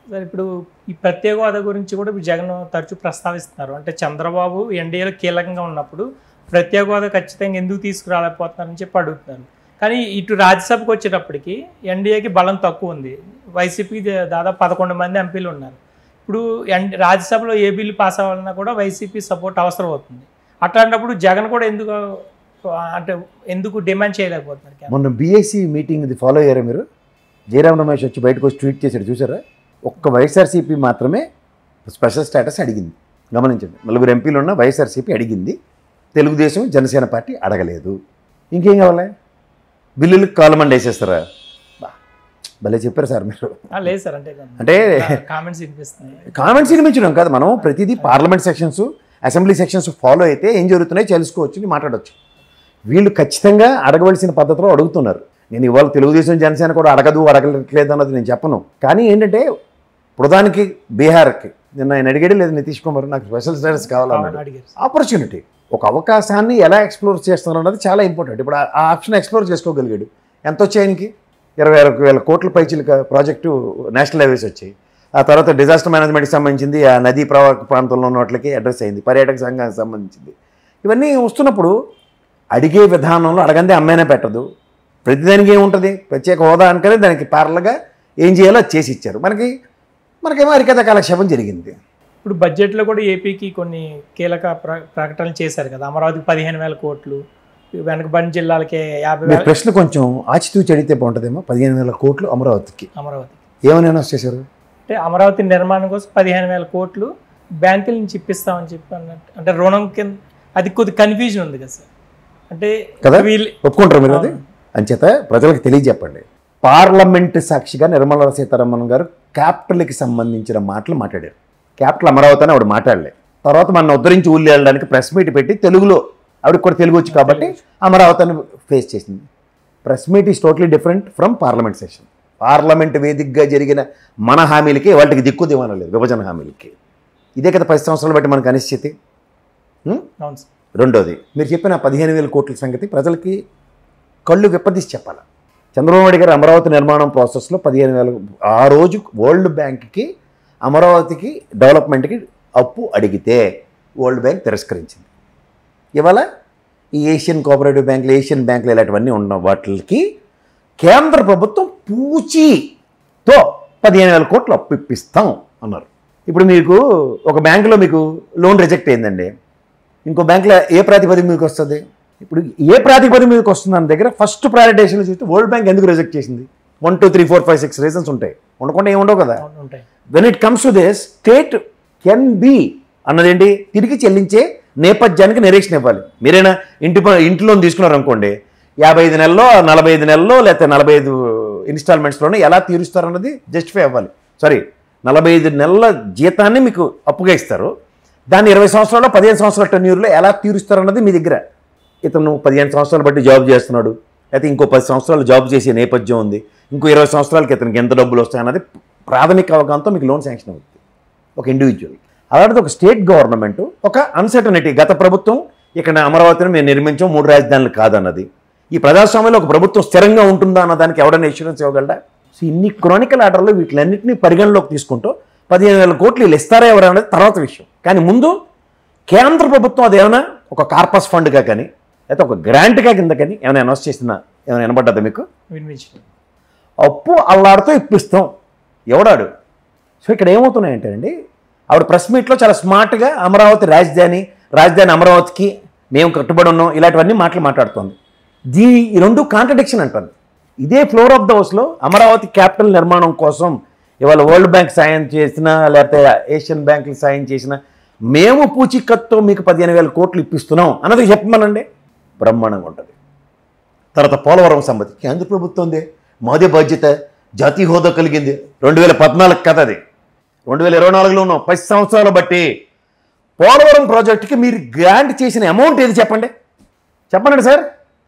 Sir ఇప్పుడు ఈ ప్రత్యేక హోదా గురించి కూడా ఇప్పుడు జగన్ తరచూ ప్రస్తావిస్తున్నారు అంటే చంద్రబాబు ఎన్డీఏలో కీలకంగా ఉన్నప్పుడు ప్రత్యేక హోదా ఖచ్చితంగా ఎందుకు తీసుకురాలేకపోతున్నారని చెప్పి అడుగుతున్నారు కానీ ఇటు రాజ్యసభకు వచ్చేటప్పటికి ఎన్డీఏకి బలం తక్కువ ఉంది వైసీపీకి దాదాపు పదకొండు మంది ఎంపీలు ఉన్నారు ఇప్పుడు ఎన్ రాజ్యసభలో ఏ బిల్లు పాస్ అవ్వాలన్నా కూడా వైసీపీ సపోర్ట్ అవసరం అవుతుంది అట్లాంటప్పుడు జగన్ కూడా ఎందుకు అంటే ఎందుకు డిమాండ్ చేయలేకపోతున్నారు మొన్న బీఎస్సీ మీటింగ్ ఇది ఫాలో అయ్యారా మీరు జయరామ్ రమేష్ వచ్చి బయటకు వచ్చి ట్వీట్ చేశాడు చూసారా ఒక్క వైఎస్ఆర్సీపీ మాత్రమే స్పెషల్ స్టేటస్ అడిగింది గమనించండి నలుగురు ఎంపీలు ఉన్న వైఎస్ఆర్సీపీ అడిగింది తెలుగుదేశం జనసేన పార్టీ అడగలేదు ఇంకేం కావాలి బిల్లులకు కాలమండి వేసేస్తారా బా, భలే చెప్పారు సార్ మీరు ఆ, లేదు సార్ అంటే అంటే కామెంట్స్ వినిపిస్తున్నాయి కామెంట్స్ వినిపించడం కాదు మనం ప్రతిదీ parliament sections assembly sections follow అయితే ఏం జరుగుతున్నాయో తెలుసుకోవచ్చు అని మాట్లాడవచ్చు వీళ్ళు ఖచ్చితంగా అడగవలసిన పద్ధతిలో అడుగుతున్నారు నేను ఇవాళ తెలుగుదేశం జనసేన కూడా అడగదు అడగట్లేదు అన్నది నేను చెప్పను కానీ ఏంటంటే ప్రధానికి బీహార్కి నిన్న ఆయన అడిగాడు లేదు నితీష్ కుమార్ నాకు స్పెషల్ స్టేటస్ కావాలన్నాడు అడిగారు ఆపర్చునిటీ ఒక అవకాశాన్ని ఎలా ఎక్స్ప్లోర్ చేస్తున్నారు అన్నది చాలా ఇంపార్టెంట్ ఇప్పుడు ఆ- ఆ ఆప్షన్ ఎక్స్ప్లోర్ చేసుకోగలిగాడు ఎంత వచ్చాయి ఆయనకి ఇరవై అరవై వేల కోట్ల పైచిలక ప్రాజెక్టు నేషనల్ హైవేస్ వచ్చాయి ఆ తర్వాత డిజాస్టర్ మేనేజ్మెంట్కి సంబంధించింది ఆ నదీ ప్రవాహ ప్రాంతంలో ఉన్న వాటికి అడ్రస్ అయింది పర్యాటక సంఘానికి సంబంధించింది ఇవన్నీ వస్తున్నప్పుడు అడిగే విధానంలో అడగందే అమ్మైనా పెట్టదు ప్రతిదానికి ఏముంటుంది ప్రత్యేక హోదా అనుకనే దానికి పారలుగా ఏం చేయాలో అది చేసి ఇచ్చారు మనకి మనకేమో అరికథ కాలక్షేపం జరిగింది ఇప్పుడు బడ్జెట్లో కూడా ఏపీకి కొన్ని కీలక ప్ర ప్రకటనలు చేశారు కదా అమరావతికి పదిహేను వేల కోట్లు వెనకబడిన జిల్లాలకి యాభై మీ వేల ప్రశ్న కొంచెం ఆచితూచి అడిగితే బాగుంటుందేమో పదిహేను వేల కోట్లు అమరావతికి అమరావతి ఏమని అనౌన్స్ చేశారు అంటే అమరావతి నిర్మాణం కోసం పదిహేను వేల కోట్లు బ్యాంకుల నుంచి ఇప్పిస్తామని చెప్పి అన్నట్టు అంటే రుణం కింద అది కొద్ది కన్ఫ్యూజన్ ఉంది కదా సార్ అంటే కదా? వీళ్ళు ఒప్పుకుంటారు మీరు అది అంచేత ప్రజలకు తెలియజెప్పండి పార్లమెంట్ సాక్షిగా నిర్మలా సీతారామన్ గారు క్యాపిటల్కి సంబంధించిన మాటలు మాట్లాడారు క్యాపిటల్ అమరావతి అని ఆవిడ మాట్లాడలే తర్వాత మన ఉద్ధరించి ఊళ్ళు వెళ్ళడానికి ప్రెస్ మీట్ పెట్టి తెలుగులో ఆవిడకి కూడా తెలుగు వచ్చు కాబట్టి అమరావతి అని ఫేస్ చేసింది press meet is totally different from parliament session parliament వేదికగా జరిగిన మన హామీలకి వాటికి దిక్కు దివానం లేదు విభజన హామీలకి ఇదే కదా పది సంవత్సరాలు బట్టి మనకు అనిశ్చితి ఉం? అవును సార్ రెండోది మీరు చెప్పిన పదిహేను వేల కోట్ల సంగతి ప్రజలకి కళ్ళు విప్పదీసి చెప్పాలి చంద్రబాబు నాయుడు గారు అమరావతి నిర్మాణం ప్రాసెస్లో పదిహేను వేల ఆ రోజు వరల్డ్ బ్యాంక్కి అమరావతికి డెవలప్మెంట్కి అప్పు అడిగితే వరల్డ్ బ్యాంక్ తిరస్కరించింది ఇవాళ ఈ ఏషియన్ కోఆపరేటివ్ బ్యాంకులు ఏషియన్ బ్యాంకులు ఇలాంటివన్నీ ఉన్న వాటికి కేంద్ర ప్రభుత్వం పూచీతో పదిహేను వేల కోట్లు అప్పు ఇప్పిస్తాం అన్నారు ఇప్పుడు మీకు ఒక బ్యాంకులో మీకు లోన్ రిజెక్ట్ అయిందండి ఇంకో బ్యాంకులో ఏ ప్రాతిపదిక మీకు వస్తుంది ఇప్పుడు ఏ ప్రాతిపదిక మీకు వస్తుంది అన్న దగ్గర ఫస్ట్ ప్రయారిటేషన్ చూస్తే వరల్డ్ బ్యాంక్ ఎందుకు రిజెక్ట్ చేసింది one two three four five six reasons ఉంటాయి ఉండకుండా ఏమి ఉండవు కదా అవును, ఉంటాయి when it comes to this state can be అన్నదేంటి తిరిగి చెల్లించే నేపథ్యానికి నిరీక్షణ ఇవ్వాలి మీరైనా ఇంటి ప- ఇంటి లోన్ తీసుకున్నారు అనుకోండి యాభై ఐదు నెలల్లో నలభై ఐదు నెలల్లో లేకపోతే నలభై ఐదు ఇన్స్టాల్మెంట్స్లోనే ఎలా తీరుస్తారు అన్నది జస్టిఫై అవ్వాలి సారీ నలభై ఐదు నెలల జీతాన్ని మీకు అప్పుగా ఇస్తారు దాన్ని ఇరవై సంవత్సరాల్లో పదిహేను సంవత్సరాల టెన్యూర్లో ఎలా తీరుస్తారు అన్నది మీ దగ్గర ఇతను పదిహేను సంవత్సరాలు బట్టి జాబ్ చేస్తున్నాడు అయితే ఇంకో పది సంవత్సరాలు జాబ్ చేసే నేపథ్యం ఉంది ఇంకో ఇరవై సంవత్సరాలకి ఇతనికి ఎంత డబ్బులు వస్తాయన్నది ప్రాథమిక అవగాహనతో మీకు లోన్ శాంక్షన్ అవుతుంది ఒక ఇండివిజువల్ అలాంటిది ఒక స్టేట్ గవర్నమెంట్ ఒక అన్సర్టనిటీ గత ప్రభుత్వం ఇక్కడ అమరావతిని మేము నిర్మించాం మూడు రాజధానులు కాదన్నది ఈ ప్రజాస్వామ్యంలో ఒక ప్రభుత్వం స్థిరంగా ఉంటుందా అన్న దానికి ఎవడైనా ఇన్సూరెన్స్ ఇవ్వగలడా సో ఇన్ని క్రానికల్ ఆర్డర్లు వీటిలన్నింటినీ పరిగణలోకి తీసుకుంటూ పదిహేను వేల కోట్లు వీళ్ళు ఇస్తారా ఎవరు అనేది తర్వాత విషయం కానీ ముందు కేంద్ర ప్రభుత్వం అదేమైనా ఒక కార్పస్ ఫండ్గా కానీ లేకపోతే ఒక గ్రాంట్గా కింద కానీ ఏమైనా అనౌన్స్ చేసిందా ఏమైనా వినబడ్డదా మీకు వినిపించలేదు అప్పు అల్లాడితో ఇప్పిస్తాం ఎవడాడు సో ఇక్కడ ఏమవుతున్నాయంటే అండి ఆవిడ ప్రెస్ మీట్లో చాలా స్మార్ట్గా అమరావతి రాజధాని రాజధాని అమరావతికి మేము కట్టుబడి ఉన్నాం ఇలాంటివన్నీ మాటలు మాట్లాడుతోంది దీ ఈ రెండు కాంట్రడిక్షన్ అంటుంది ఇదే ఫ్లోర్ ఆఫ్ ద హౌస్లో అమరావతి క్యాపిటల్ నిర్మాణం కోసం ఇవాళ వరల్డ్ బ్యాంక్ సాయం చేసినా లేకపోతే ఏషియన్ బ్యాంకులు సాయం చేసినా మేము పూచికత్తో మీకు పదిహేను వేల కోట్లు ఇప్పిస్తున్నాం అన్నది చెప్పమనండి బ్రహ్మాండంగా ఉంటుంది తర్వాత పోలవరం సంబంధి కేంద్ర ప్రభుత్వందే మాదే బాధ్యత జాతీయ హోదా కలిగింది రెండు వేల పద్నాలుగు కథ అది రెండు వేల ఇరవై నాలుగులో ఉన్నాం పది సంవత్సరాలు బట్టి పోలవరం ప్రాజెక్టుకి మీరు గ్రాంట్ చేసిన అమౌంట్ ఏది చెప్పండి చెప్పండి సార్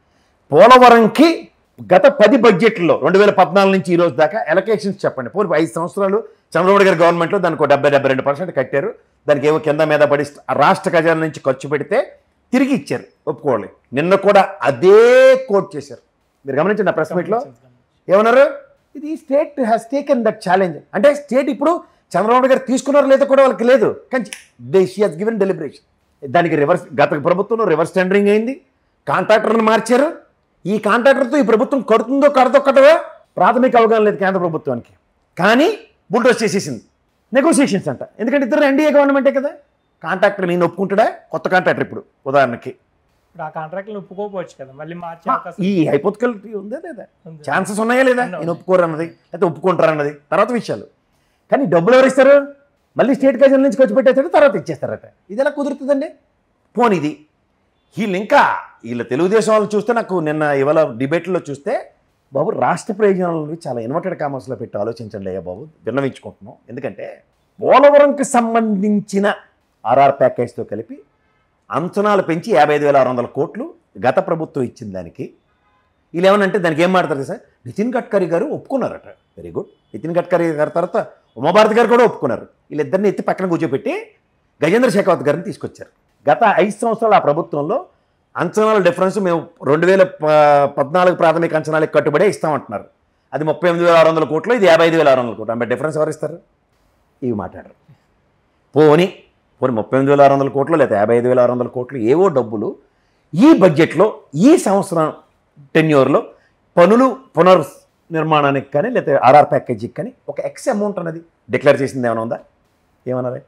పోలవరంకి గత పది బడ్జెట్లో రెండు వేల పద్నాలుగు నుంచి ఈ రోజు దాకా ఎలకేషన్స్ చెప్పండి పూర్వ ఐదు సంవత్సరాలు చంద్రబాబు గారి గవర్నమెంట్లో దానికి ఒక డెబ్బై డెబ్బై రెండు పర్సెంట్ కట్టారు దానికి ఏవో కింద మీద పడి రాష్ట్ర ఖజానా నుంచి ఖర్చు పెడితే తిరిగి ఇచ్చారు ఒప్పుకోవాలి నిన్న కూడా అదే కోట్ చేశారు మీరు గమనించండి ఆ ప్రెస్ మీట్లో ఏమన్నారు ఇది state has taken that challenge అంటే స్టేట్ ఇప్పుడు చంద్రబాబు గారు తీసుకున్నారో లేదో కూడా వాళ్ళకి లేదు కానీ they she has given deliberation దానికి రివర్స్ గత ప్రభుత్వంలో రివర్స్ టెండరింగ్ అయింది కాంట్రాక్టర్ని మార్చారు ఈ కాంట్రాక్టర్తో ఈ ప్రభుత్వం కడుతుందో కడతో కట్టదో ప్రాథమిక అవగాహన లేదు కేంద్ర ప్రభుత్వానికి కానీ బుల్డోస్ చేసేసింది నెగోసియేషన్స్ అంట ఎందుకంటే ఇద్దరు ఎన్డీఏ గవర్నమెంటే కదా కాంట్రాక్టర్ నేను ఒప్పుకుంటాడా కొత్త కాంట్రాక్టర్ ఇప్పుడు ఉదాహరణకి ఇప్పుడు ఆ కాంట్రాక్ట్లు ఒప్పుకోకపోవచ్చు కదా మళ్ళీ మార్చే అవకాశం ఈ హైపోతికల్టీ ఉందా లేదా ఉంది. ఛాన్సెస్ ఉన్నాయా లేదా ఉన్నాయి. నేను ఒప్పుకోరు అన్నది లేకపోతే ఒప్పుకుంటారు అన్నది తర్వాత విషయాలు కానీ డబ్బులు ఎవరు ఇస్తారు మళ్ళీ స్టేట్ ఖజానా నుంచి ఖర్చు పెట్టేస్తాడు తర్వాత ఇచ్చేస్తారట ఇది ఎలా కుదురుతుందండి పోనీ ఇది వీళ్ళు ఇంకా వీళ్ళ తెలుగుదేశం వాళ్ళు చూస్తే నాకు నిన్న ఇవాళ డిబేట్లో చూస్తే బాబు రాష్ట్ర ప్రయోజనాలను చాలా ఇన్వర్టెడ్ కామర్స్లో పెట్టి ఆలోచించండి అయ్యా బాబు విన్నవించుకుంటున్నాం ఎందుకంటే పోలవరంకి సంబంధించిన ఆర్ఆర్ ప్యాకేజ్తో కలిపి అంచనాలు పెంచి యాభై ఐదు వేల ఆరు వందల కోట్లు గత ప్రభుత్వం ఇచ్చిన దానికి వీళ్ళు ఏమనంటే దానికి ఏం మాడతారు సార్ నితిన్ గడ్కరీ గారు ఒప్పుకున్నారట వెరీ గుడ్ నితిన్ గడ్కరీ గారి తర్వాత ఉమాభారతి గారు కూడా ఒప్పుకున్నారు వీళ్ళిద్దరిని ఎత్తి పక్కన కూర్చోబెట్టి గజేంద్ర షెకావత్ గారిని తీసుకొచ్చారు గత ఐదు సంవత్సరాలు ఆ ప్రభుత్వంలో అంచనాల డిఫరెన్స్ మేము రెండు వేల ప- పద్నాలుగు ప్రాథమిక అంచనాలకు కట్టుబడే ఇస్తామంటున్నారు అది ముప్పై ఎనిమిది వేల ఆరు వందల కోట్లు ఇది యాభై ఐదు వేల ఆరు వందల కోట్లు అంటే డిఫరెన్స్ ఎవరు ఇస్తారు ఇవి మాట్లాడరు పోని పోనీ ముప్పై ఎనిమిది వేల ఆరు వందల కోట్లు లేదా యాభై ఐదు వేల ఆరు వందల కోట్లు ఏవో డబ్బులు ఈ బడ్జెట్లో ఈ సంవత్సరం టెన్యూర్లో పనులు పునర్ నిర్మాణానికి కానీ లేదా ఆర్ఆర్ ప్యాకేజీకి కానీ ఒక ఎక్స్ అమౌంట్ అనేది డిక్లేర్ చేసింది ఏమైనా ఉందా ఏమన్నారే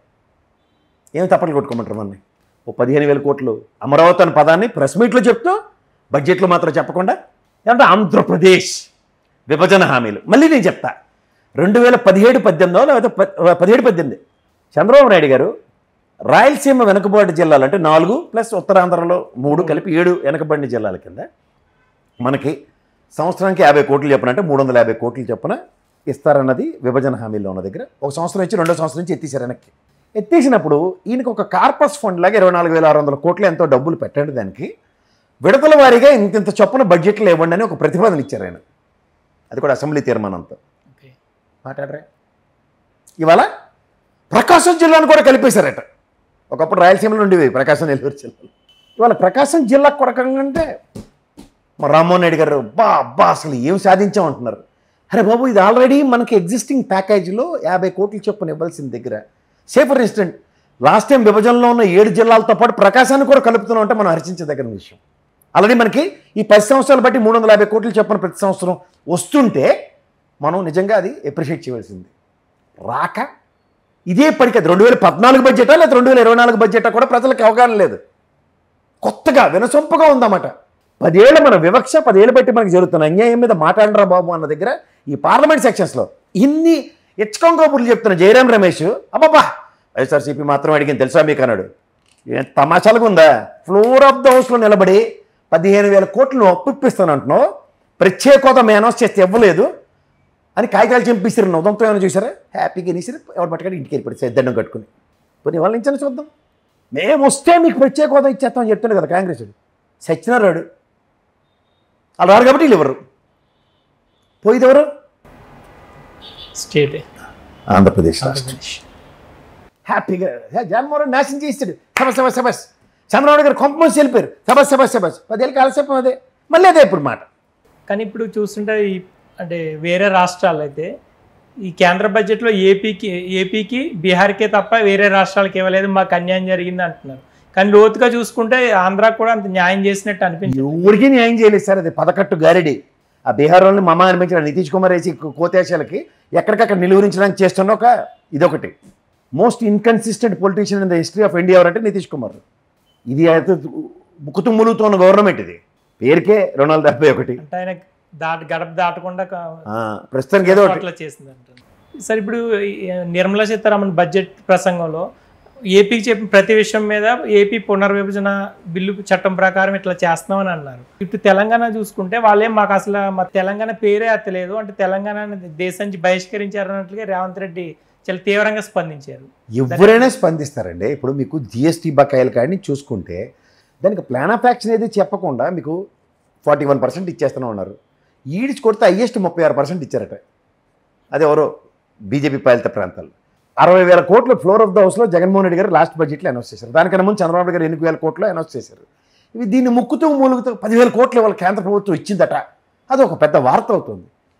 ఏమి తప్పట్లు కొట్టుకోమంటారు మనని ఓ పదిహేను వేల కోట్లు అమరావతి అనే పదాన్ని ప్రెస్ మీట్లో చెప్తూ బడ్జెట్లో మాత్రం చెప్పకుండా ఏమంటే ఆంధ్రప్రదేశ్ విభజన హామీలు మళ్ళీ నేను చెప్తా రెండు వేల పదిహేడు పద్దెనిమిదో లేకపోతే ప- పదిహేడు పద్దెనిమిది చంద్రబాబు నాయుడు గారు రాయలసీమ వెనుకబాటు జిల్లాలు అంటే నాలుగు ప్లస్ ఉత్తరాంధ్రలో మూడు కలిపి ఏడు వెనుకబడిన జిల్లాల కింద మనకి సంవత్సరానికి యాభై కోట్లు చెప్పిన అంటే మూడు వందల యాభై కోట్లు చెప్పిన ఇస్తారన్నది విభజన హామీలో ఉన్న దగ్గర ఒక సంవత్సరం నుంచి రెండో సంవత్సరం నుంచి ఎత్తేసారు వెనక్కి ఎత్తేసినప్పుడు ఈయనకి ఒక కార్పస్ ఫండ్ లాగా ఇరవై నాలుగు వేల ఆరు వందల కోట్లు ఎంతో డబ్బులు పెట్టండి దానికి విడతల వారీగా ఇంత ఇంత చొప్పున బడ్జెట్లో ఇవ్వండి అని ఒక ప్రతిపాదన ఇచ్చారు ఆయన అది కూడా అసెంబ్లీ తీర్మానంతో ఓకే మాట్లాడరే ఇవాళ ప్రకాశం జిల్లాను కూడా కలిపేశారట ఒకప్పుడు రాయలసీమలో ఉండేవి ప్రకాశం నెల్లూరు జిల్లాలో ఇవాళ ప్రకాశం జిల్లా కొరకంటే మా రామ్మోహన్ రెడ్డి గారు బా అబ్బా అసలు ఏం సాధించామంటున్నారు అరే బాబు ఇది ఆల్రెడీ మనకి ఎగ్జిస్టింగ్ ప్యాకేజీలో యాభై కోట్లు చొప్పున ఇవ్వాల్సిన దగ్గర say for instance last time విభజనలో ఉన్న ఏడు జిల్లాలతో పాటు ప్రకాశాన్ని కూడా కలుపుతున్నాం అంటే మనం హర్షించదగిన విషయం ఆల్రెడీ మనకి ఈ పది సంవత్సరాలు బట్టి మూడు వందల యాభై కోట్లు చొప్పున ప్రతి సంవత్సరం వస్తుంటే మనం నిజంగా అది ఎప్రిషియేట్ చేయవలసింది రాక ఇదే పడికది రెండు వేల పద్నాలుగు బడ్జెటా లేదా రెండు వేల ఇరవై నాలుగు బడ్జెటా కూడా ప్రజలకు అవగాహన లేదు కొత్తగా వినసొంపుగా ఉందన్నమాట పదేళ్ళ మన వివక్ష పదేళ్ళు బట్టి మనకు జరుగుతున్న అన్యాయం మీద మాట్లాడరా బాబు అన్న దగ్గర ఈ పార్లమెంట్ సెక్షన్స్లో ఇన్ని ఎచ్చుకొంగోపుర్లు చెప్తున్న జయరాం రమేష్ అబ్బాబా వైఎస్ఆర్సీపీ మాత్రం అడిగింది తెలుసా మీకు అన్నాడు ఏం తమాషాలుగా ఉందా ఫ్లోర్ ఆఫ్ ద హౌస్లో నిలబడి పదిహేను వేల కోట్లు అప్పిస్తాను అంటున్నావు ప్రత్యేక హోదా మేము అనౌన్స్ చేస్తే ఇవ్వలేదు అని కాగితాలు చంపిస్తారు ఉదంతో ఏమైనా చూసారా హ్యాపీగా నీసారు ఎవరు పట్టుకొని ఇంటికి వెళ్ళిపోయి సద్దండం కట్టుకుని పోనీ వాళ్ళ నుంచి చూద్దాం మేము వస్తే మీకు ప్రత్యేక హోదా ఇచ్చేస్తామని చెప్తున్నాడు కదా కాంగ్రెస్ వాడు. సచ్చినారు వాడు వాళ్ళు రారు కాబట్టి వీళ్ళు ఎవరు పోయిది ఎవరు స్టేట్ ఆంధ్రప్రదేశ్ ఆంధ్రప్రదేశ్ హ్యాపీగా హే, జగన్మోహన్ రెడ్డి నాశనం చేస్తాడు సబస్ సబస్ సబస్ చంద్రబాబు గారు కొంపమోసి వెళ్ళిపోయారు సబస్ సబస్ సబస్ పదేళ్ళకి కాలసేపం అదే మళ్ళీ అదే ఇప్పుడు మాట కానీ ఇప్పుడు చూస్తుంటే ఈ అంటే వేరే రాష్ట్రాలు అయితే ఈ కేంద్ర బడ్జెట్లో ఏపీకి ఏపీకి బీహార్కే తప్ప వేరే రాష్ట్రాలకు ఇవ్వలేదు మాకు అన్యాయం జరిగింది అంటున్నారు కానీ లోతుగా చూసుకుంటే ఆంధ్రాకు కూడా అంత న్యాయం చేసినట్టు అనిపించింది ఎవరికి న్యాయం చేయలేదు సార్ అది పదకట్టు గారిడి ఆ బీహార్ వాళ్ళని మమ అనిపించిన నితీష్ కుమార్ వేసి కోతేశాలకి ఎక్కడికక్కడ నిలువరించడానికి చేస్తున్న ఒక ఇదొకటి most inconsistent politician in the history of India ఎవరంటే నితీష్ కుమార్ ఇది అయితే ముక్కుతు ములుగుతున్న గవర్నమెంట్ ఇది పేరుకే రెండు వందల డెబ్బై ఒకటి అంటే ఆయన దాటి గడప దాటకుండా కా- ఆ, ప్రస్తుతానికి ఏదో ఒకటి అట్లా చేసింది అంటారు సరే ఇప్పుడు ఈ నిర్మలా సీతారామన్ బడ్జెట్ ప్రసంగంలో ఏపీకి చెప్పిన ప్రతి విషయం మీద ఏపీ పునర్విభజన బిల్లు చట్టం ప్రకారం ఇట్లా చేస్తున్నామని అన్నారు ఇటు తెలంగాణ చూసుకుంటే వాళ్ళేం మాకు అసలు మా తెలంగాణ పేరే అత్తలేదు అంటే తెలంగాణ దేశం నుంచి బహిష్కరించారు అన్నట్లుగా రేవంత్ రెడ్డి చాలా తీవ్రంగా స్పందించారు ఎవరైనా స్పందిస్తారండి ఇప్పుడు మీకు జిఎస్టీ బకాయిల కాడిని చూసుకుంటే దానికి ప్లాన్ ఆఫ్ యాక్షన్ ఏది చెప్పకుండా మీకు ఫార్టీ వన్ పర్సెంట్ ఇచ్చేస్తూనే ఉన్నారు ఈడ్చి కొడితే హయ్యెస్ట్ ముప్పై ఆరు పర్సెంట్ ఇచ్చారట అది ఎవరో బీజేపీ పాలిత ప్రాంతాలు అరవై వేల కోట్లు ఫ్లోర్ ఆఫ్ ద హౌస్లో జగన్మోహన్ రెడ్డి గారు లాస్ట్ బడ్జెట్లో అనౌన్స్ చేశారు దానికన్నా ముందు చంద్రబాబు నాయుడు గారు ఎనిమిది వేల కోట్లు అనౌన్స్ చేశారు ఇవి దీన్ని ముక్కుతూ మూలుగుతూ పదివేల కోట్లు వాళ్ళ కేంద్ర ప్రభుత్వం ఇచ్చిందట అది ఒక పెద్ద వార్త అవుతుంది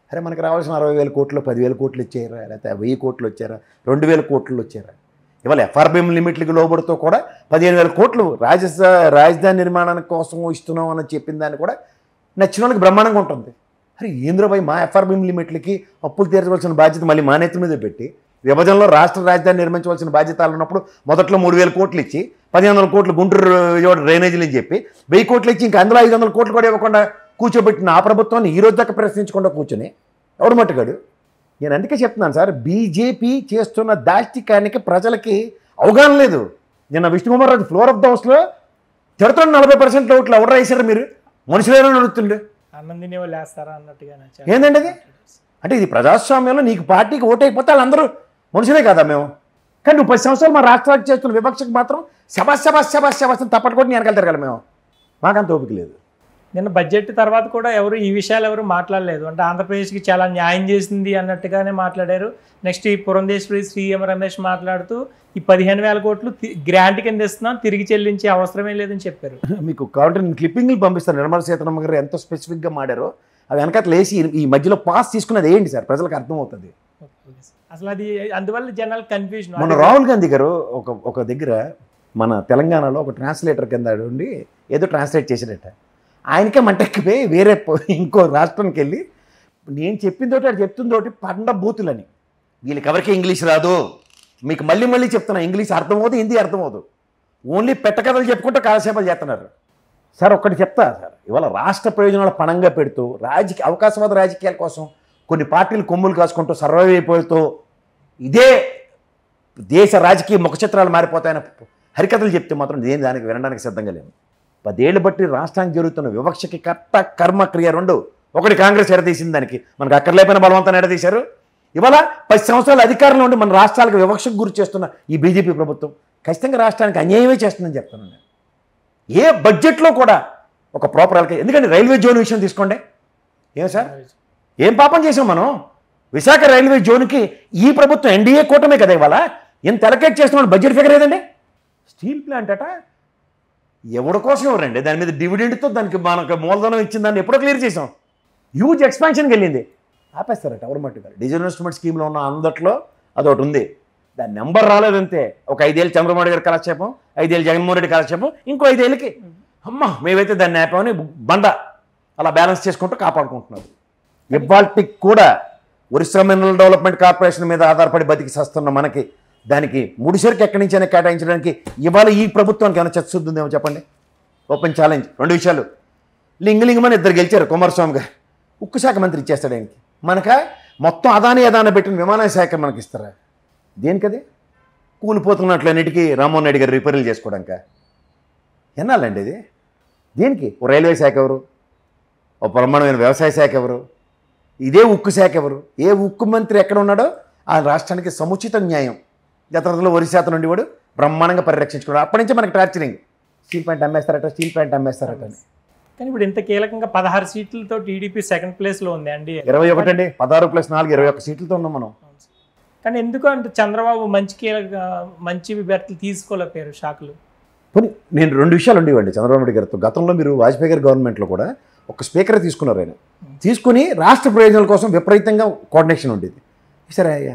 అరే మనకి రావాల్సిన అరవై వేల కోట్లు పదివేల కోట్లు ఇచ్చారా లేకపోతే వెయ్యి కోట్లు వచ్చారా రెండు వేల కోట్లు వచ్చారా ఇవాళ ఎఫ్ఆర్బిఎం లిమిట్లకి లోబడుతూ కూడా పదిహేను వేల కోట్లు రాజస్థా రాజధాని నిర్మాణానికి కోసం ఇస్తున్నాం అని చెప్పిన దాన్ని కూడా నచ్చిన వాళ్ళకి బ్రహ్మాండంగా ఉంటుంది అరే ఏంద్రబాయ్ మా ఎఫ్ఆర్బిఎం లిమిట్లకి అప్పులు తీర్చవలసిన బాధ్యత మళ్ళీ మా నెత్తి మీద పెట్టి విభజనలో రాష్ట్ర రాజధాని నిర్మించవలసిన బాధ్యతలు ఉన్నప్పుడు మొదట్లో మూడు వేల కోట్లు ఇచ్చి పదిహేను వందల కోట్లు గుంటూరు విజయవాడ డ్రైనేజీలు అని చెప్పి వెయ్యి కోట్లు ఇచ్చి ఇంకా అందులో ఐదు వందల కోట్లు కూడా ఇవ్వకుండా కూర్చోబెట్టిన ఆ ప్రభుత్వాన్ని ఈ రోజు దాకా ప్రశ్నించకుండా కూర్చొని ఎవడు మట్టుగాడు నేను అందుకే చెప్తున్నాను సార్ బీజేపీ చేస్తున్న దాష్టికానికి ప్రజలకి అవగాహన లేదు నిన్న Vishnu Kumar Raju floor of the హౌస్లో తిడుతున్న నలభై పర్సెంట్ ఓట్లు ఎవరు వేసారు మీరు మనుషులేనా అడుగుతుండే అన్నం తినే వాళ్ళు వేస్తారా అన్నట్టుగానే చాలా ఏందండి అది? అంటే ఇది ప్రజాస్వామ్యంలో నీకు పార్టీకి ఓటైపోతే వాళ్ళందరూ మనుషులే కదా మేము కానీ నువ్వు పది సంవత్సరాలు మా రాష్ట్రానికి చేస్తున్న వివక్షకు మాత్రం శబాస్ శబాస్ శబాస్ శబాస్ అని తప్పటి కొట్టి వెనకాల తిరగాలి మేము మాకంత ఓపిక లేదు నిన్న బడ్జెట్ తర్వాత కూడా ఎవరు ఈ విషయాలు ఎవరు మాట్లాడలేదు అంటే ఆంధ్రప్రదేశ్కి చాలా న్యాయం చేసింది అన్నట్టుగానే మాట్లాడారు నెక్స్ట్ ఈ పురంధేశ్వరి శ్రీఎం రమేష్ మాట్లాడుతూ ఈ పదిహేను వేల కోట్లు తి- గ్రాంట్ కింద ఇస్తున్నాం తిరిగి చెల్లించే అవసరమే లేదని చెప్పారు మీకు కావాలంటే నేను క్లిప్పింగ్లు పంపిస్తాను నిర్మలా సీతారామన్ గారు ఎంత స్పెసిఫిక్గా మాడారో అవి వెనకాల లేచి ఈ మధ్యలో పాస్ తీసుకున్నది ఏంటి సార్ ప్రజలకు అర్థమవుతుంది అసలు అది అందువల్ల జనాలు కన్ఫ్యూజన్ మన రాహుల్ గాంధీ గారు ఒక ఒక దగ్గర మన తెలంగాణలో ఒక ట్రాన్స్లేటర్ కింద ఉండి ఏదో ట్రాన్స్లేట్ చేశాడట ఆయనకే మంటెక్కిపోయి వేరే పో- ఇంకో రాష్ట్రానికి వెళ్ళి నేను చెప్పిందోటి అది చెప్తుందోటి పండ బూతులని వీళ్ళకి ఎవరికి ఇంగ్లీష్ రాదు మీకు మళ్ళీ మళ్ళీ చెప్తున్నా ఇంగ్లీష్ అర్థమవుదు హిందీ అర్థమవుదు ఓన్లీ పెట్టకథలు చెప్పుకుంటూ కాలక్షేపాలు చేస్తున్నారు సార్ ఒక్కటి చెప్తా సార్ ఇవాళ రాష్ట్ర ప్రయోజనాలు పణంగా పెడుతూ రాజకీయ అవకాశవాద రాజకీయాల కోసం కొన్ని పార్టీలు కొమ్ములు కాసుకుంటూ సర్వైవ్ అయిపోతూ ఇదే దేశ రాజకీయ ముఖ చిత్రాలు మారిపోతాయని హరికథలు చెప్తే మాత్రం నేను దానికి వినడానికి సిద్ధంగా లేను పదేళ్ళు బట్టి రాష్ట్రానికి జరుగుతున్న వివక్షకి కర్త కర్మ క్రియ రెండు ఒకటి కాంగ్రెస్ ఎడదీసింది దానికి మనకు అక్కర్లేకపోయిన బలవంతాన్ని ఎడదీశారు ఇవాళ పది సంవత్సరాల అధికారంలో ఉండి మన రాష్ట్రాలకు వివక్షకు గురి చేస్తున్న ఈ బీజేపీ ప్రభుత్వం ఖచ్చితంగా రాష్ట్రానికి అన్యాయమే చేస్తుందని చెప్తున్నాను నేను ఏ బడ్జెట్లో కూడా ఒక ప్రాపర్ అలకే ఎందుకంటే రైల్వే జోన్ విషయం తీసుకోండి ఏం సార్ ఏం పాపం చేసాం మనం విశాఖ రైల్వే జోన్కి ఈ ప్రభుత్వం ఎన్డీఏ కూటమే కదా ఇవాళ ఎంత ఎలకేట్ చేస్తున్నాడు బడ్జెట్ ఫిగర్ ఏదండి స్టీల్ ప్లాంట్ అట ఎవరి కోసం ఎవరండి దాని మీద డివిడెండ్తో దానికి మనకు మూలధనం ఇచ్చిన దాన్ని ఎప్పుడో క్లియర్ చేసాం హ్యూజ్ ఎక్స్పాన్షన్కి వెళ్ళింది ఆపేస్తారట ఎవరు మట్టుగా డిజిటల్ ఇన్వెస్ట్మెంట్ స్కీమ్లో ఉన్న అందట్లో అదొకటి ఉంది దాని నెంబర్ రాలేదంతే ఒక ఐదేళ్ళు చంద్రబాబు నాయుడు గారి కాలక్షేపం ఐదేళ్ళు జగన్మోహన్ రెడ్డి కాలక్షేపం ఇంకో ఐదేళ్ళకి అమ్మ మేమైతే దాన్ని ఆపామని బండ అలా బ్యాలెన్స్ చేసుకుంటూ కాపాడుకుంటున్నారు ఇవాళకి కూడా ఒరిస్సా మినరల్ డెవలప్మెంట్ కార్పొరేషన్ మీద ఆధారపడి బతికి సస్తున్న మనకి దానికి ముడిసరికి ఎక్కడి నుంచైనా కేటాయించడానికి ఇవాళ ఈ ప్రభుత్వానికి ఏమైనా చచ్చుద్ది ఉందేమో చెప్పండి ఓపెన్ ఛాలెంజ్ రెండు విషయాలు లింగలింగమని ఇద్దరు గెలిచారు కుమారస్వామి గారు ఉక్కు శాఖ మంత్రి ఇచ్చేస్తాడు ఆయనకి మనక మొత్తం అదాని అదాన పెట్టిన విమానయ శాఖ మనకి ఇస్తారా దేనికది కూలిపోతున్నట్లన్నిటికీ రామ్మోహన్ రెడ్డి గారు రిపేర్లు చేసుకోవడానిక ఎన్నాలండి ఇది దేనికి ఓ రైల్వే శాఖ ఎవరు ఓ బ్రహ్మాండమైన వ్యవసాయ శాఖ ఎవరు ఇదే ఉక్కు శాఖ ఎవరు ఏ ఉక్కు మంత్రి ఎక్కడ ఉన్నాడో ఆ రాష్ట్రానికి సముచిత న్యాయం గతంలో ఒరిశాత నుండి వాడు బ్రహ్మాండంగా పరిరక్షించుకోవడం అప్పటి నుంచి మనకి టార్చరింగ్ స్టీల్ ప్లాంట్ అమ్మేస్తారట స్టీల్ ప్లాంట్ అమ్మేస్తారట అని కానీ ఇప్పుడు ఇంత కీలకంగా పదహారు సీట్లతో టీడీపీ సెకండ్ ప్లేస్ లో ఉంది అండి ఇరవై ఒకటి అండి పదహారు ప్లస్ నాలుగు ఇరవై ఒక్క సీట్లతో ఉన్నాం మనం కానీ ఎందుకు అంటే చంద్రబాబు మంచి కీలక మంచి విభ్యర్థులు తీసుకోలేకపోయారు షాకులు పోనీ నేను రెండు విషయాలు ఉండేవండి చంద్రబాబు నాయుడు గారితో గతంలో మీరు వాజ్పేయి గారి గవర్నమెంట్లో కూడా ఒక స్పీకర్ తీసుకున్నారు ఆయన తీసుకుని రాష్ట్ర ప్రయోజనాల కోసం విపరీతంగా కోఆర్డినేషన్ ఉండేది సరే అయ్యా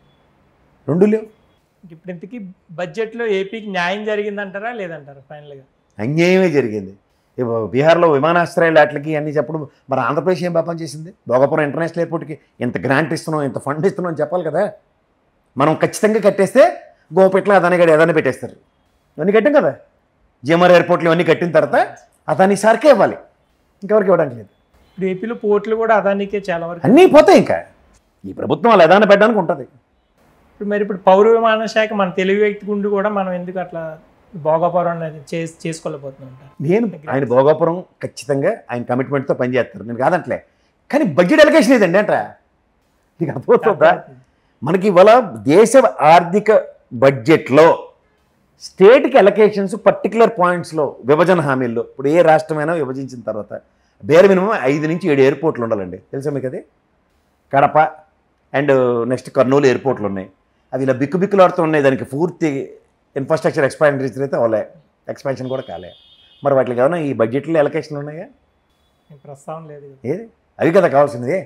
రెండు లేవు ఇప్పుడు ఇంతకీ బడ్జెట్లో ఏపీకి న్యాయం జరిగిందంటారా లేదంటారా ఫైనల్గా అన్యాయమే జరిగింది ఇవ్వ- బీహార్లో విమానాశ్రయాలు వాటికి అన్నీ చెప్పడం మరి ఆంధ్రప్రదేశ్ ఏం పాపం చేసింది భోగపురం ఇంటర్నేషనల్ ఎయిర్పోర్ట్కి ఇంత గ్రాంట్ ఇస్తున్నాం ఇంత ఫండ్ ఇస్తున్నాం అని చెప్పాలి కదా మనం ఖచ్చితంగా కట్టేస్తే గోపెట్లో అదాని గడి అదాన్ని పెట్టేస్తారు ఇవన్నీ కట్టాం కదా జిఎంఆర్ ఎయిర్పోర్ట్లు ఇవన్నీ కట్టిన తర్వాత అదాని సార్కే ఇవ్వాలి ఇంకెవరికి ఇవ్వడానికి లేదు ఇప్పుడు ఏపీలో పోర్టులు కూడా అదానికే చాలా వరకు అన్నీ పోతాయి ఇంకా ఈ ప్రభుత్వం వాళ్ళు అదాన్ని పెట్టడానికి ఉంటుంది ఇప్పుడు మరి ఇప్పుడు పౌర విమాన శాఖ మన తెలుగు వ్యక్తి గుండి కూడా మనం ఎందుకు అట్లా భోగపురం అనేది చేసి చేసుకోలేకపోతున్నాం అంటారు నేను ఆయన భోగాపురం ఖచ్చితంగా ఆయన కమిట్మెంట్తో పనిచేస్తారు నేను కాదంటలే కానీ బడ్జెట్ ఎలకేషన్ ఏదండి అంట నీకు అర్థమవుతుందా మనకి ఇవాళ దేశ ఆర్థిక బడ్జెట్లో స్టేట్కి ఎలకేషన్స్ పర్టికులర్ పాయింట్స్లో విభజన హామీల్లో ఇప్పుడు ఏ రాష్ట్రమైనా విభజించిన తర్వాత బేర్ మినిమం ఐదు నుంచి ఏడు ఎయిర్పోర్ట్లు ఉండాలండి తెలుసా మీకు అది కడప అండ్ నెక్స్ట్ కర్నూలు ఎయిర్పోర్ట్లు ఉన్నాయి అవి ఇలా బిక్కు బిక్కులాడుతూ ఉన్నాయి దానికి పూర్తి ఇన్ఫ్రాస్ట్రక్చర్ ఎక్స్పాండేషన్ అయితే అవలే ఎక్స్పాన్షన్ కూడా కాలే మరి వాటికి ఏమైనా ఈ బడ్జెట్లో ఎలకేషన్లు ఉన్నాయా ప్రస్తావన లేదు కదా. ఏది అవి కదా కావాల్సింది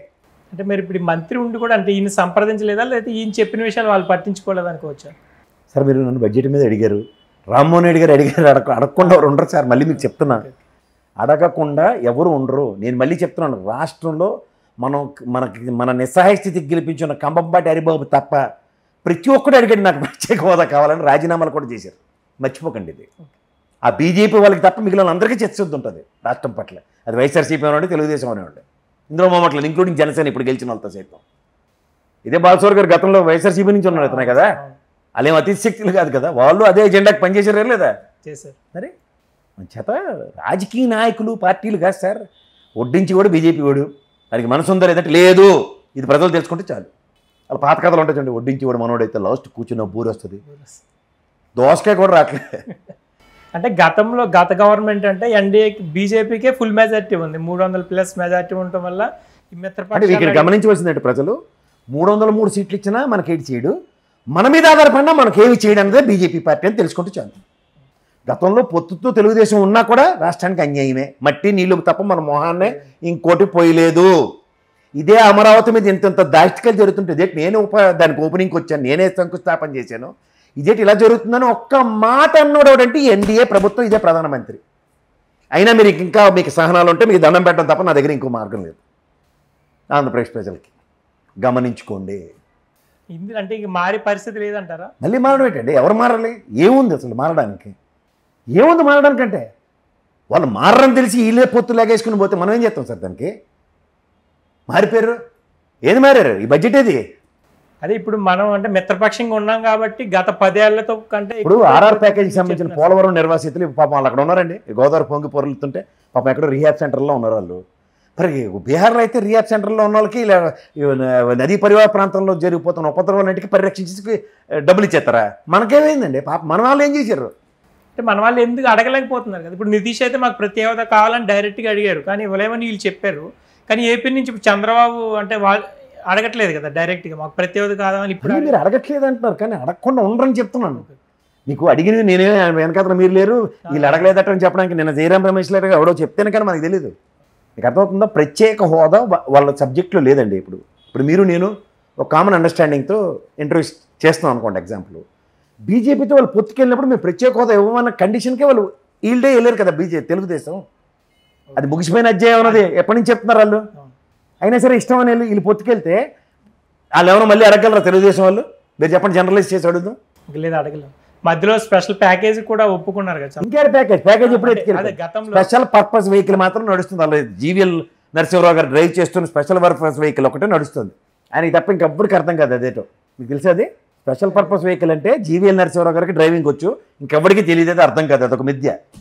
అంటే మరి ఇప్పుడు ఈ మంత్రి ఉండి కూడా అంటే ఈయన సంప్రదించలేదా లేకపోతే ఈయన చెప్పిన విషయాలు వాళ్ళు పట్టించుకోలేదు అనుకోవచ్చా సార్ మీరు నన్ను బడ్జెట్ మీద అడిగారు రామ్మోహన్ రెడ్డి గారు అడిగారు అడగ అడగకుండా ఎవరు ఉండరు సార్ మళ్ళీ మీకు చెప్తున్నా అడగకుండా ఎవరు ఉండరు నేను మళ్ళీ చెప్తున్నాను రాష్ట్రంలో మనం మనకి మన నిస్సహాయ స్థితికి గెలిపించిన కంబంపాటి హరిబాబు తప్ప ప్రతి ఒక్కడు అడిగాడు నాకు ప్రత్యేక హోదా కావాలని రాజీనామాలు కూడా చేశారు మర్చిపోకండి ఇది ఆ బీజేపీ వాళ్ళకి తప్ప మిగిలిన అందరికీ చర్చొద్దు ఉంటుంది రాష్ట్రం పట్ల అది వైఎస్ఆర్సీపీ అనేవాడు తెలుగుదేశం అనేవాడు ఇందులో మామట్లేదు ఇంక్లూడింగ్ జనసేన ఇప్పుడు గెలిచిన వాళ్ళతో సైతం ఇదే బాలసోర్ గారు గతంలో వైఎస్ఆర్సీపీ నుంచి ఉన్నారు అతనే కదా అవును. వాళ్ళేం అతి శక్తులు కాదు కదా వాళ్ళు అదే ఎజెండాకి పనిచేసారు లేదా చేశారు మరి చేత రాజకీయ నాయకులు పార్టీలు కాదు సార్ వడ్డించి కూడా బీజేపీ వాడు దానికి మనసు ఉందా లేదంటే లేదు ఇది ప్రజలు తెలుసుకుంటే చాలు వాళ్ళ పాత కథలు ఉంటాయి చూడండి వడ్డించి వాడు మనోడైతే లాస్ట్ కూర్చున్న బూరి వస్తుంది దోసకాయ కూడా రావట్లేదు అంటే గతంలో గత గవర్నమెంట్ అంటే ఎన్డీఏకి బీజేపీకే ఫుల్ మెజార్టీ ఉంది మూడు వందల ప్లస్ మెజార్టీ ఉండటం వల్ల ఈ అంటే మిత్రపక్షాలు ఇక్కడ గమనించవలసిందంటే ప్రజలు మూడు వందల మూడు సీట్లు ఇచ్చినా మనకేటి చేయడు మన మీద ఆధారపడినా మనకేమి చేయడం అనేది బీజేపీ పార్టీ అని తెలుసుకుంటే చాలు గతంలో పొత్తుతో తెలుగుదేశం ఉన్నా కూడా రాష్ట్రానికి అన్యాయమే మట్టి నీళ్లు తప్ప మన మొహాన్నే ఇంకోటి పోయలేదు ఇదే అమరావతి మీద ఇంత దాష్టికలు జరుగుతుంటే ఇదేంటి నేను ఉప దానికి ఓపెనింగ్కి వచ్చాను నేనే శంకుస్థాపన చేశాను ఇదేంటి ఇలా జరుగుతుందని ఒక్క మాట అన్నోడు అంటే ఎన్డీఏ ప్రభుత్వం ఇదే ప్రధానమంత్రి అయినా మీరు ఇంకా మీకు సహనాలు ఉంటే మీకు దండం పెట్టడం తప్ప నా దగ్గర ఇంకో మార్గం లేదు ఆంధ్రప్రదేశ్ ప్రజలకి గమనించుకోండి ఇందు అంటే ఇక మారే పరిస్థితి లేదంటారా మళ్ళీ మారడం ఏంటండి ఎవరు మారాలి ఏముంది అసలు మారడానికి ఏముంది మారడానికంటే వాళ్ళు మారని తెలిసి వీళ్ళే పొత్తు లాగేసుకుని పోతే మనం ఏం చేస్తాం సార్ దానికి మారిపోయారు ఏది మారారు ఈ బడ్జెట్ ఏది అదే ఇప్పుడు మనం అంటే మిత్రపక్షంగా ఉన్నాం కాబట్టి గత పదేళ్లతో కంటే ఇప్పుడు ఎక్కువ ఆర్ఆర్ ప్యాకేజీకి సంబంధించిన చెప్తున్నారు. పోలవరం నిర్వాసితులు పాపం వాళ్ళు అక్కడ ఉన్నారండి ఈ గోదావరి పొంగి పొరులుతుంటే పాపం ఎక్కడో రీహాబ్ సెంటర్లో ఉన్నారు వాళ్ళు మరి బీహార్లో అయితే రీహాబ్ సెంటర్లో ఉన్న వాళ్ళకి ఇలా ఈ నదీ పరివాహ ప్రాంతంలో జరిగిపోతున్న ఉపద్రవాలన్నింటికి పరిరక్షించి డబ్బులు ఇచ్చేస్తారా మనకేమైందండి పాప మన వాళ్ళు ఏం చేశారు అంటే మన వాళ్ళు ఎందుకు అడగలేకపోతున్నారు కదా ఇప్పుడు నితీష్ అయితే మాకు ప్రతి హోదా కావాలని డైరెక్ట్గా అడిగారు కానీ ఇవ్వలేమని వీళ్ళు చెప్పారు కానీ ఏపీ నుంచి ఇప్పుడు చంద్రబాబు అంటే వాళ్ళు అడగట్లేదు కదా డైరెక్ట్గా మాకు ప్రతి హోదా కావాలని ఇప్పుడు అది మీరు అడగట్లేదు అంటున్నారు కానీ అడగకుండా ఉండరని చెప్తున్నాను మీకు అడిగినవి నేనే వెనకాతల మీరు లేరు వీళ్ళు అడగలేదట అని చెప్పడానికి నిన్న జయరాం రమేష్ లేరు ఎవడో చెప్తేనే కానీ మనకు తెలియదు మీకు అర్థమవుతుందా ప్రత్యేక హోదా వా- వాళ్ళ సబ్జెక్టులో లేదండి ఇప్పుడు ఇప్పుడు మీరు నేను ఒక కామన్ అండర్స్టాండింగ్తో ఇంటర్వ్యూ చేస్తున్నాం అనుకోండి ఎగ్జాంపుల్ బీజేపీతో వాళ్ళు పొత్తుకెళ్ళినప్పుడు మేము ప్రత్యేక హోదా ఇవ్వమన్న కండిషన్కే వాళ్ళు వీళ్ళే వెళ్ళారు కదా బీజేపీ తెలుగుదేశం అది ముగిసిపోయిన అధ్యాయం అన్నది ఎప్పటి నుంచి చెప్తున్నారు వాళ్ళు అయినా సరే ఇష్టం అని వెళ్ళి వీళ్ళు పొత్తుకెళ్తే వాళ్ళు ఎవరో మళ్ళీ అడగలరా తెలుగుదేశం వాళ్ళు మీరు చెప్పండి జనరలైజ్ చేసి అడుగుదాం ఇంక లేదు అడగలేం మధ్యలో స్పెషల్ ప్యాకేజ్ కూడా ఒప్పుకున్నారు కదా చంద్రబాబు. ఇంకేం ప్యాకేజ్ ప్యాకేజ్ ఎప్పుడు అదే- అదే గతంలో స్పెషల్ పర్పస్ వెహికల్ మాత్రం నడుస్తుంది అలా జీవీఎల్ నరసింహరావు గారు డ్రైవ్ చేస్తున్న స్పెషల్ పర్పస్ వెహికల్ ఒకటే నడుస్తుంది ఆయనకి తప్ప ఇంకెవ్వరికి అర్థం కాదు అదేటో మీకు తెలుసా అది స్పెషల్ పర్పస్ వెహికల్ అంటే జీవీఎల్ నరసింహరావు గారికి డ్రైవింగ్ వచ్చు ఇంకెవ్వరికి తెలియదు అది అర్థం కాదు అదొక మిథ్య